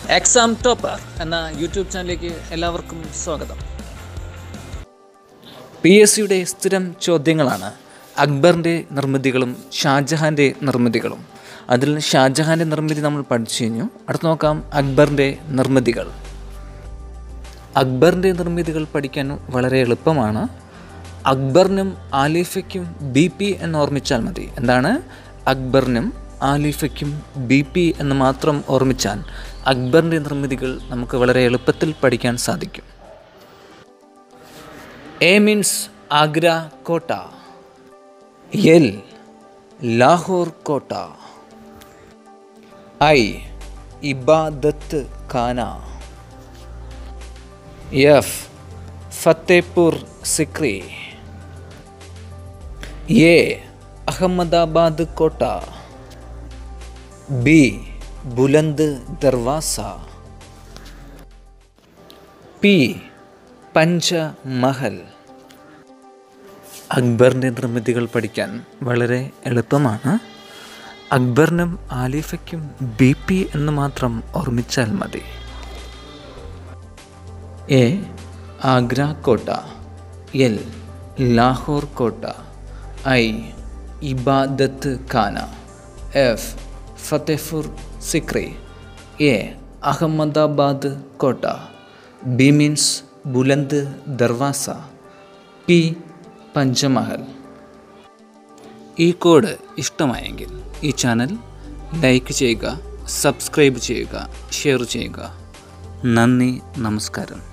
exam topper എന്ന YouTube ചാനലിലേക്ക് എല്ലാവർക്കും സ്വാഗതം പി എസ് സിയുടെ സ്ഥിരം ചോദ്യങ്ങളാണ് അക്ബറിൻ്റെ നിർമ്മിതികളും ഷാജഹാൻ്റെ നിർമ്മിതികളും അതിൽ ഷാജഹാൻ്റെ നിർമ്മിതി നമ്മൾ പഠിച്ചു കഴിഞ്ഞു അടുത്ത് നോക്കാം അക്ബറിൻ്റെ നിർമ്മിതികൾ അക്ബറിൻ്റെ നിർമ്മിതികൾ പഠിക്കാൻ വളരെ എളുപ്പമാണ് അക്ബറിനും ആലിഫയ്ക്കും ബി പി എന്ന് ഓർമ്മിച്ചാൽ മതി എന്താണ് അക്ബറിനും ആലിഫയ്ക്കും ബി പി എന്ന് മാത്രം ഓർമ്മിച്ചാൽ അക്ബറിൻ്റെ നിർമ്മിതികൾ നമുക്ക് വളരെ എളുപ്പത്തിൽ പഠിക്കാൻ സാധിക്കും എ മീൻസ് ആഗ്ര കോട്ട എൽ ലാഹോർ കോട്ട I Ibadat Khana F Fatehpur Sikri A Ahmedabad കോട്ട ബി ബുലന്ദ് ദർവാസ പി പഞ്ചമഹൽ അക്ബറിൻ്റെ നിർമ്മിതികൾ പഠിക്കാൻ വളരെ എളുപ്പമാണ് അക്ബറിനും ആലിഫയ്ക്കും ബി പി എന്ന് മാത്രം ഓർമ്മിച്ചാൽ മതി എ ആഗ്ര കോട്ട എൽ ലാഹോർ കോട്ട I Ibadat Khana F Fatehpur Sikri A Ahmedabad കോട്ട ബി മീൻസ് ബുലന്ദ് ദർവാസ പി പഞ്ചമഹൽ ഈ കോഡ് ഇഷ്ടമായെങ്കിൽ ഈ ചാനൽ ലൈക്ക് ചെയ്യുക സബ്സ്ക്രൈബ് ചെയ്യുക ഷെയർ ചെയ്യുക നന്ദി നമസ്കാരം